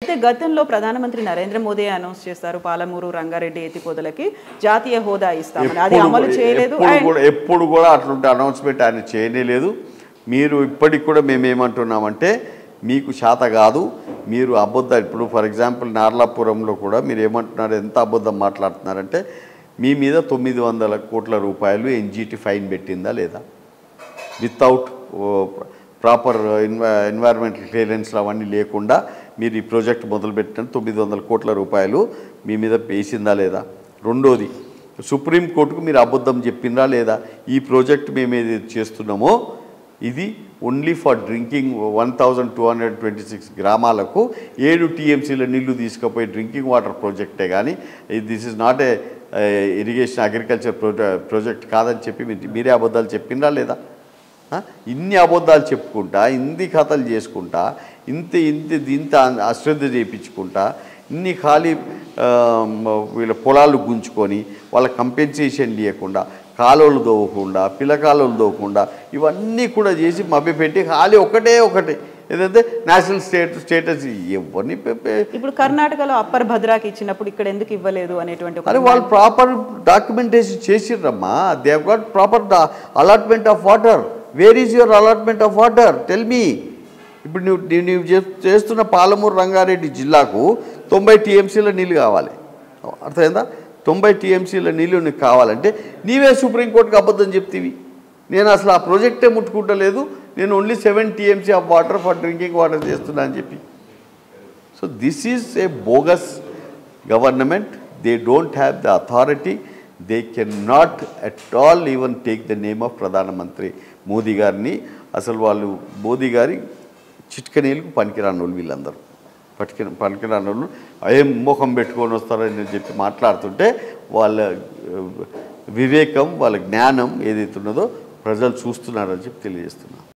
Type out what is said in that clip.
అయితే గతంలో ప్రధానమంత్రి నరేంద్ర మోదీ అనౌన్స్ చేస్తారు పాలమూరు రంగారెడ్డి ఎత్తిపోతలకి జాతీయ హోదా ఇస్తామని అది ఎప్పుడు అమలు కూడా- చేయలేదు ఎప్పుడు అండ్ కూడా ఎప్పుడు కూడా అట్లాంటి అనౌన్స్మెంట్ ఆయన చేయలేదు మీరు ఇప్పటికి కూడా మేము ఏమంటున్నామంటే మీకు శాత కాదు మీరు అబద్ధం ఇప్పుడు ఫర్ ఎగ్జాంపుల్ నార్లాపురంలో కూడా మీరు ఏమంటున్నారు ఎంత అబద్ధం మాట్లాడుతున్నారంటే మీ మీద తొమ్మిది వందల కోట్ల రూపాయలు ఎన్జిటి ఫైన్ పెట్టిందా లేదా వితౌట్ ప్రాపర్ ఎన్వా ఎన్వైర్మెంటల్ క్లియరెన్స్లు అవన్నీ లేకుండా మీరు ఈ ప్రాజెక్ట్ మొదలుపెట్టిన తొమ్మిది వందల కోట్ల రూపాయలు మీ మీద వేసిందా లేదా రెండోది సుప్రీంకోర్టుకు మీరు అబద్ధం చెప్పిందా లేదా ఈ ప్రాజెక్ట్ మేము ఏది చేస్తున్నామో ఇది only for drinking one thousand two hundred twenty six గ్రామాలకు ఏడు టీఎంసీల నీళ్లు తీసుకుపోయి డ్రింకింగ్ వాటర్ ప్రాజెక్టే కానీ this is not a irrigation agriculture project కాదని చెప్పి మీరు- మీరే అబద్ధాలు చెప్పిందా లేదా ఆ? ఇన్ని అబద్ధాలు చెప్పుకుంటా ఇన్ని కథలు చేసుకుంటా ఇంత ఇంత ఇంత అశ్రద్ధ చేయించుకుంటా ఇన్ని ఖాళీ ఆ, మ- వీళ్ళ పొలాలు గుంజుకొని వాళ్ళ కంపెన్సేషన్ లేకుండా కాలువలు దోవకుండా పిల్లకాలువలు దోవకుండా ఇవన్నీ కూడా చేసి మభ్యపెట్టి ఖాళీ ఒకటే ఒకటే ఏదైతే నేషనల్ స్టేట్ స్టేటస్ ఎవరిని పె- పె- ఇప్పుడు కర్ణాటకలో అప్పర్ భద్రాకి ఇచ్చినప్పుడు ఇక్కడ ఎందుకు ఇవ్వలేదు అనేటువంటి ఒక అరే వాళ్ళు ప్రాపర్ డాక్యుమెంటేషన్ చేసిర్రమ్మా they uh got proper allotment of water where is your allotment of water tell me ఇప్పుడు నువ్వు నువ్వు- నువ్వు చే- చేస్తున్న పాలమూరు రంగారెడ్డి జిల్లాకు తొంభై టీఎంసీల నీళ్ళు కావాలి అర్థమైందా తొంభై టీఎంసీల నీళ్ళు నీకు కావాలంటే నీవే సుప్రీంకోర్టుకి అబద్ధం చెప్తీవి నేను అసలు ఆ ప్రాజెక్టే ముట్టుకుంటలేదు నేను only seven TMC of water for drinking water చేస్తున్నా అని చెప్పి so this is a bogus government they don't have the authority they can not at all even take the name of ప్రధానమంత్రి మోదీ గారిని అసలు వాళ్ళు మోదీ గారి చిట్కనీలకు పనికిరాని వాళ్ళు వీళ్ళందరూ పట్టుకి పనికిరాని వాళ్ళు ఏం ముఖం పెట్టుకొని వస్తారని చెప్పి మాట్లాడుతుంటే వాళ్ళ ఆ, వివేకం వాళ్ళ జ్ఞానం ఏదైతే ఉన్నదో ప్రజలు చూస్తున్నారని చెప్పి తెలియజేస్తున్నారు